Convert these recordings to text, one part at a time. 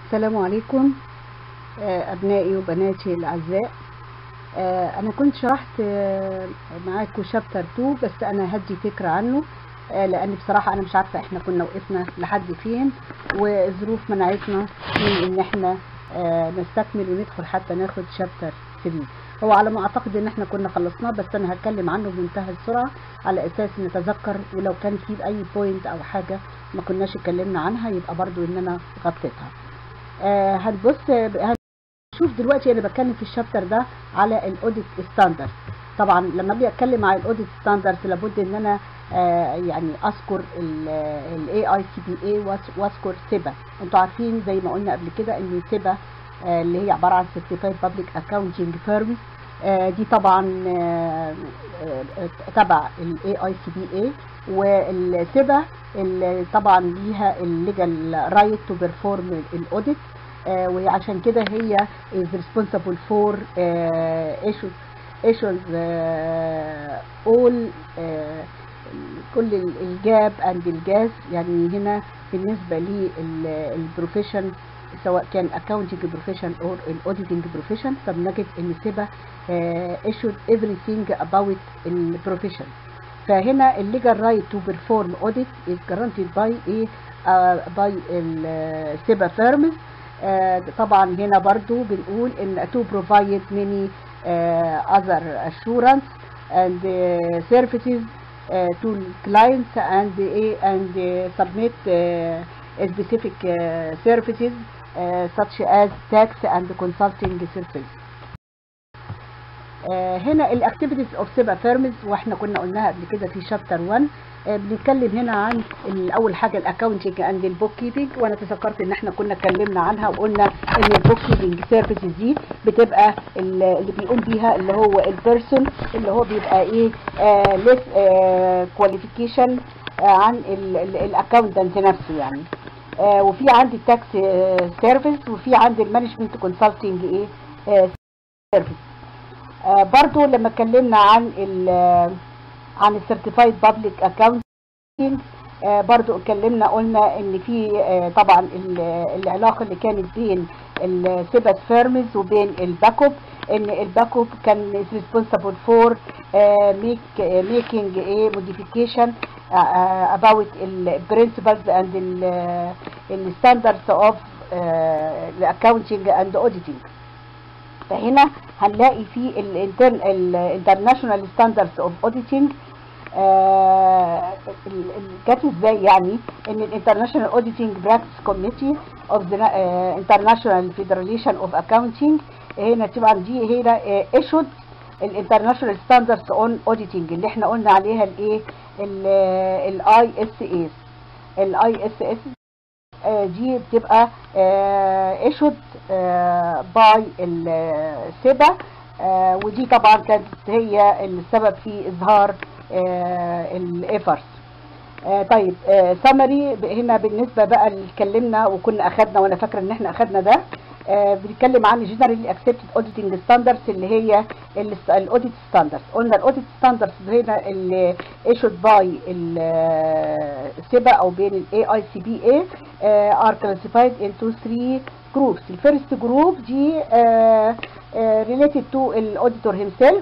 السلام عليكم آه، أبنائي وبناتي الأعزاء آه، أنا كنت شرحت آه، معاكم شابتر 2 بس أنا هدي فكرة عنه آه، لأن بصراحة أنا مش عارفة إحنا كنا وقفنا لحد فين والظروف منعتنا من إن إحنا آه، نستكمل وندخل حتى ناخد شابتر 3 هو على ما أعتقد إن إحنا كنا خلصناه بس أنا هتكلم عنه بمنتهى السرعة على أساس نتذكر ولو كان في أي بوينت أو حاجة ما كناش اتكلمنا عنها يبقى برضو إن أنا غطيتها آه، هنبص هنشوف دلوقتي انا بتكلم في الشابتر ده على الاوديت ستاندرد طبعا لما اجي اتكلم على الاوديت ستاندرد لابد ان انا آه، يعني اذكر الاي اي سي بي اي واذكر سيبا انتوا عارفين زي ما قلنا قبل كده ان سيبا آه، اللي هي عباره عن سيرتيفايد بابليك اكاونتنج فيرم دي طبعا آه، آه، تبع الاي اي سي بي اي والسيبا اللي طبعا ليها الليجال رايت تو بيرفورم الاوديت وهي عشان كده هي is responsible for uh, issues issues uh, all uh, كل ال- الجاب اند الجاز يعني هنا بالنسبه للبروفيشن سواء كان accounting بروفيشن او الاوديتنج بروفيشن فبنجد ان سيبا issued everything about البروفيشن فهنا الليجال رايت تو بيرفورم اوديت از جرانتد باي ايه باي السيبا فيرمز طبعا هنا برضو بنقول ان to provide many uh, other assurance and uh, services uh, to clients and uh, and uh, submit uh, specific uh, services uh, such as tax and consulting services آه، هنا الاكتيفيتيز اوف سيبا فيرمز واحنا كنا قلناها قبل كده في شابتر 1 آه، بنتكلم هنا عن ال- اول حاجه الاكونتنج اند البوك كيبنج وانا تذكرت ان احنا كنا اتكلمنا عنها وقلنا ان البوك كيبنج سيرفيسز دي بتبقى ال- اللي بيقوم بيها اللي هو البيرسون اللي هو بيبقى ايه ليس كواليفيكيشن عن الاكونتنت نفسه يعني آه، وفي عندي التاكس سيرفيس وفي عندي المانجمنت كونسلتنج ايه سيرفيس آه، برضو لما اتكلمنا عن ال عن السيرتيفايد بابليك اكاونتنج برضو اتكلمنا قلنا ان في آه، طبعا ال- العلاقه اللي كانت بين السيبس فيرمز وبين الباكوب ان الباكوب كان responsible for آه، make آه، making a modification آه، آه، about ال principles and ال ال standards of آه، the accounting and auditing فهنا هنلاقي في الانترناشونال ستاندردز اوف اوديتنج جت ازاي يعني ان الانترناشونال اوديتنج براكتس كوميتي اوف ذا انترناشونال فيدراليشن اوف اكاونتنج هنا طبعا دي هنا ايشود الانترناشونال ستاندردز اون اوديتنج اللي احنا قلنا عليها الايه الاي اس اس الاي اس اس آه، دي بتبقى ايشود باي السبا ودي طبعا كانت هي السبب في اظهار الايفرس طيب سمري هنا بالنسبه بقى اللي اتكلمنا وكنا اخدنا وانا فاكره ان احنا اخدنا ده آه، بنتكلم عن جنرالي اكسبتد اوديتنج ستاندردز اللي هي الاوديت ستاندردز قلنا الاوديت ستاندردز هنا اللي ايشود باي السيبا او بين الاي اي سي بي اي ار كلاسيفايد انتو 3 جروبس الفيرست جروب دي ريليتد تو الاوديتور هيمسيلف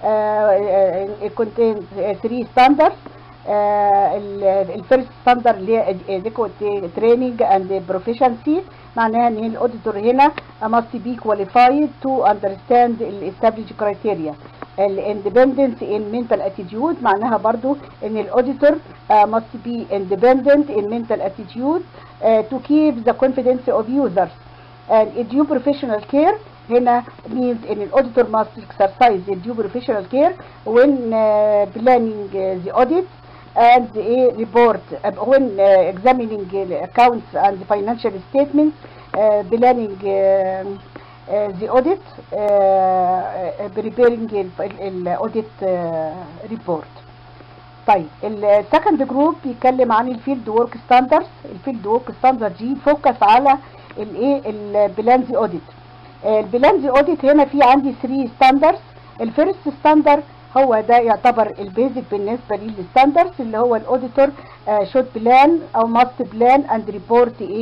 contains 3 standards الفيرست ستاندرد اللي هي adequate training and proficiency معناها ان الاوديتور هنا must be qualified to understand ال established criteria الاندبندنت in mental attitude معناها برضو ان الاوديتور must be independent in mental attitude uh, to keep the confidence of users and due professional care هنا means ان الاوديتور must exercise due professional care when uh, planning the audit and a report uh, when uh, examining the accounts and financial statements uh, planning uh, uh, the audit uh, uh, preparing الاوديت uh, report طيب السكند جروب بيتكلم عن الفيلد ورك ستاندردز الفيلد ورك ستاندرد دي فوكس على الايه البلانزي اوديت البلانزي اوديت هنا في عندي 3 ستاندردز الفيرست ستاندرد هو ده يعتبر البيزك بالنسبه للستاندردز اللي هو الاوديتور شوت بلان او ماست بلان اند ريبورت ايه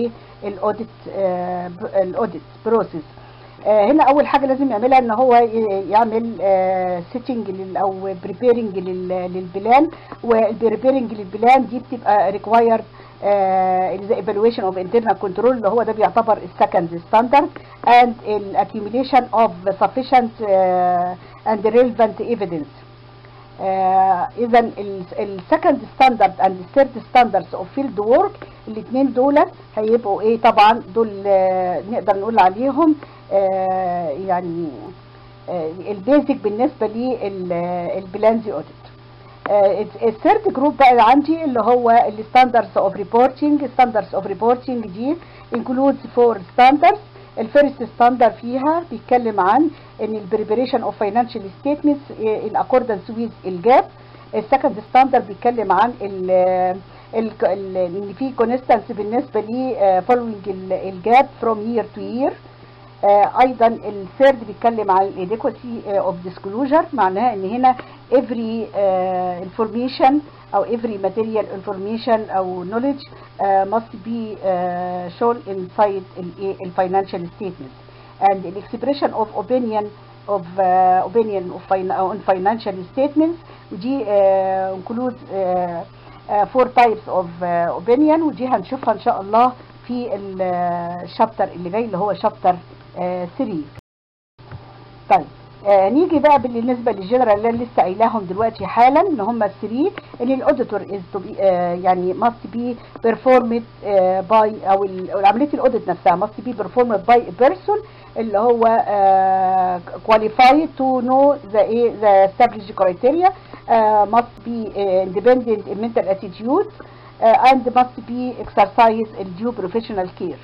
الاوديت الاوديت بروسيس هنا اول حاجه لازم يعملها ان هو ي- يعمل سيتنج او بريبيرنج للبلان والبريبيرنج للبلان دي بتبقى ريكوايرد ذا ايفالويشن اوف انترنال كنترول اللي هو ده بيعتبر السكند ستاندرد and الاكيوميليشن اوف sufficient اند relevant evidence اذا السكند ستاندرد اند الثيرد ستاندردز اوف فيلد وورك الاثنين دول هيبقوا ايه طبعا دول آه، نقدر نقول عليهم آه، يعني البيزك بالنسبه للبلانزي اوديت الثيرد جروب بقى عندي اللي هو الستاندردز اوف ريبورتنج ستاندردز اوف ريبورتنج دي انكلودز فور ستاندردز الفيرست ستاندرد فيها بيتكلم عن ان البريبريشن اوف فاينانشال ستيتمنتس ان اكوردنس ويز الجاب السكند ستاندرد بيتكلم عن ال ال- ال- ان في كونستانس بالنسبه لي فولوينج الجاب فروم يير تو يير ايضا الثيرد بيتكلم عن الاديكوسي اوف ديسكلوجر معناها ان هنا every uh, information او every material information او knowledge uh, must be uh, shown inside ال ال financial statements and the expression of opinion of uh, opinion of fin on financial statements ودي uh, includes uh, uh, four types of uh, opinion ودي هنشوفها ان شاء الله في الشابتر اللي جاي اللي هو شابتر 3 طيب آه نيجي بقى بالنسبه للجنرال اللي أنا لسه قايلاهم دلوقتي حالا ان هم الثري ان الاوديتور از تو بي يعني ماست بي بيرفورمد باي او ال- أو عمليه الاوديت نفسها ماست بي بيرفورمد باي بيرسون اللي هو كواليفايد تو نو ذا ايه ذا established criteria uh, must be uh, independent in mental attitude uh, and must be exercise due professional care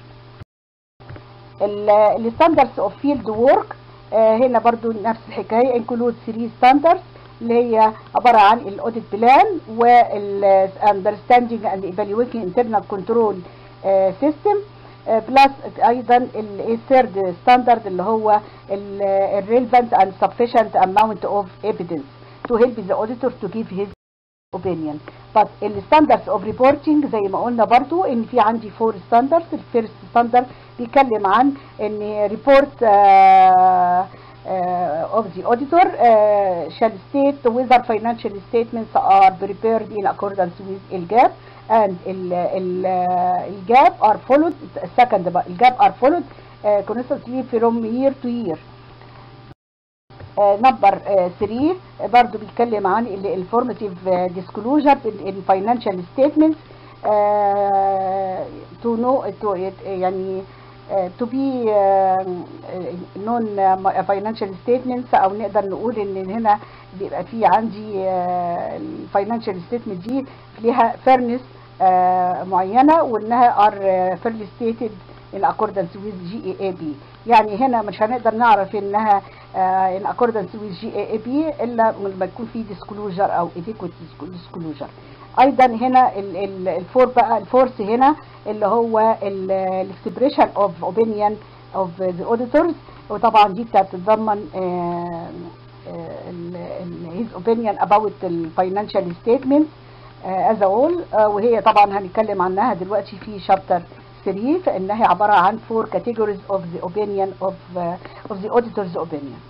الستاندردز اوف فيلد وورك هنا برضو نفس الحكايه انكلود 3 ستاندردز اللي هي عباره عن الاوديت بلان والاندرستاندينج اند ايفالويتنج انترنال كنترول سيستم بلس ايضا الثيرد ستاندرد اللي هو الريليفنت اند sufficient amount of evidence to help the auditor to give his opinion but الستاندردز اوف ريبورتنج زي ما قلنا برضو ان في عندي فور ستاندردز الفيرست ستاندرد بيتكلم عن ان ريبورت of the auditor uh, shall state whether financial statements are prepared in accordance with الجاب and ال ال الجاب are followed second بقى الجاب are followed uh, constantly from year to year نمبر 3 برضو بيتكلم عن الانفورماتيف ديسكلوجر الفاينانشال ستيتمنتس تو نو يعني تو بي نون فاينانشال ستيتمنتس او نقدر نقول ان هنا بيبقى في عندي الفاينانشال ستيتمنت دي ليها فيرنس معينه وانها ار فيرلي ستيتد in accordance with GAAP يعني هنا مش هنقدر نعرف انها uh, in accordance with GAAP الا لما يكون في disclosure او adequate disclosure ايضا هنا الفور بقى الفورث هنا اللي هو الاكسبريشن اوف اوبينيون اوف ذا اوديتورز وطبعا دي بتتضمن his opinion about الفاينانشال ستيتمنت از اول وهي طبعا هنتكلم عنها دلوقتي في شابتر 3 فانها عباره عن four categories of the opinion of uh, of the auditor's opinion